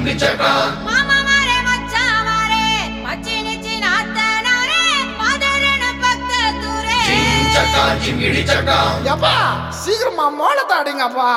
மாமா மாரே மச்சான் மாரே மச்சி நிச்சி நாத்தனாரே மதரன பக்கத்தூரே எப்பா சீக்கிரமா மோளத்தை அடிங்கப்பா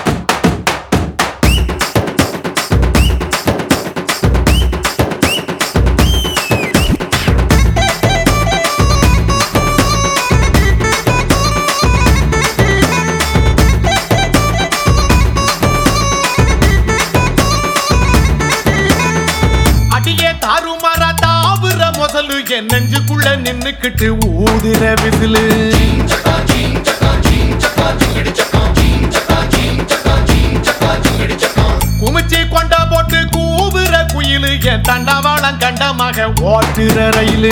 அடியே தாறுமாற தாவுற முதலு என் நெஞ்சுக்குள்ள நின்னுக்கிட்டு ஊதுற விசிலு குமிச்சி கொண்ட போட்டு கூவுற குயிலு என் தண்டவாளம் கண்டமாக ஓட்டுற ரயிலு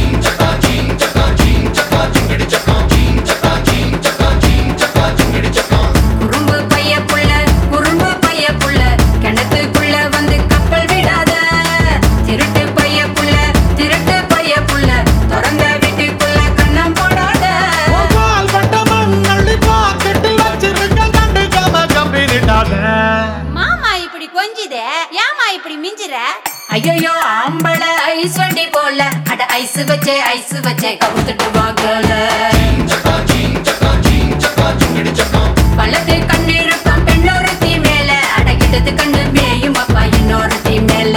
குறும்பு பைய புள்ள குறும்பு பைய புள்ள கிணத்துக்குள்ள வந்து கப்பல் விடாத திருட்டு பைய புள்ள திருட்டு பைய புள்ள திறந்த வீட்டுக்குள்ள கண்ணம் போடாத கால் பட்ட மண்ணள்ளி பாக்கெட்டில் வச்சிருக்க கண்டுக்காம கம்பிட்டாத மாமா இப்படி கொஞ்சுதே ஏமா இப்படி மிஞ்சுற ஐயோ ஆம்பள ஐஸ் வண்டி போல அட ஐஸ் வச்சே ஐஸ் வச்சே கவுத்துட்டு வாங்கல வலது கண்ணு இருக்கும் பெண்ணொருத்தி மேல அட இடது கண்ணு மேயும் அப்பா இன்னொருத்தி மேல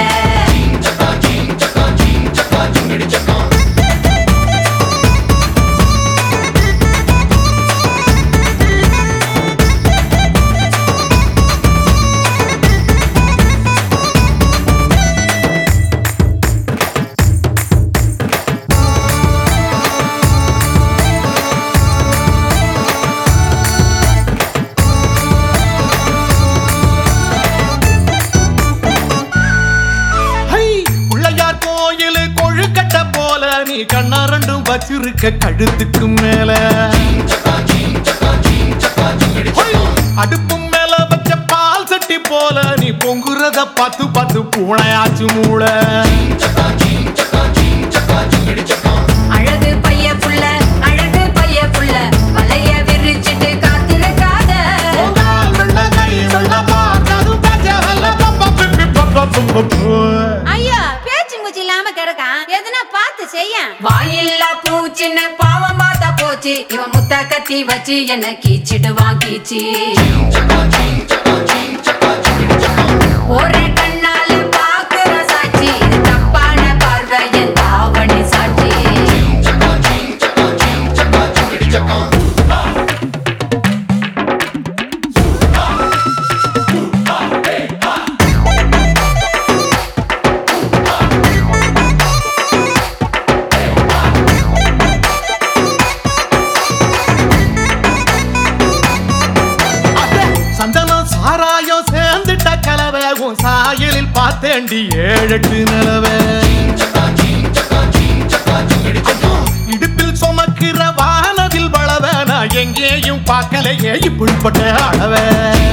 ஹை பிள்ளையார் கோயிலு கொழுக்கட்ட போல நீ கண்ணா ரெண்டும் வச்சிருக்க கழுத்துக்கு மேல ஹை, அடுப்பு மேல வச்ச பால் சட்டி போல நீ பொங்குறத பார்த்து பார்த்து பூனையாச்சு மூளை அழகு பைய புள்ள அழகு பைய புள்ள வலைய விரிச்சிட்டு காத்திருக்காத ஐயா பேச்சு மூச்சு இல்லாம கிடக்கான் எதுனா பார்த்து செய்ய வாயில்லா பூச்சின்னு பாவம் பார்த்தா போச்சு இவன் முத்த கத்தி வச்சு என்ன கீச்சிடுவான் கீச்சி ஒரே கண்ணால பாக்குற சாட்சி இது தப்பான பார்வை என் தாவணி சாட்சி சந்தனம் சாராயம் சேர்ந்துட்ட கலவை உன் சாயலில் பார்த்தேண்டி ஏழெட்டு நிலவை இடுப்பில் சுமக்கிற வானதில் வளவ நான் எங்கேயும் பார்க்கலையே இப்படிப்பட்ட அளவை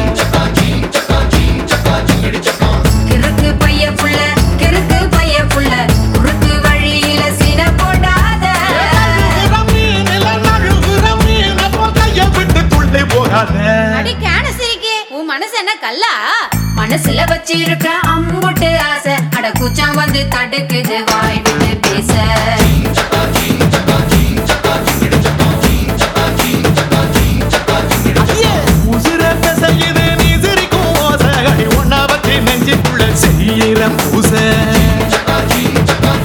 கிறுக்கு பைய புள்ள கிறுக்கு பைய புள்ள குறுக்கு வழியில சீன போடாத அடி கேனசிரிக்கு உன் மனசு என்ன கல்லா மனசுல வச்சிருக்க அம்புட்டு ஆசை அட கூச்சம் வந்து தடுக்குது வாய் விட்டு பேச செய்யற பூச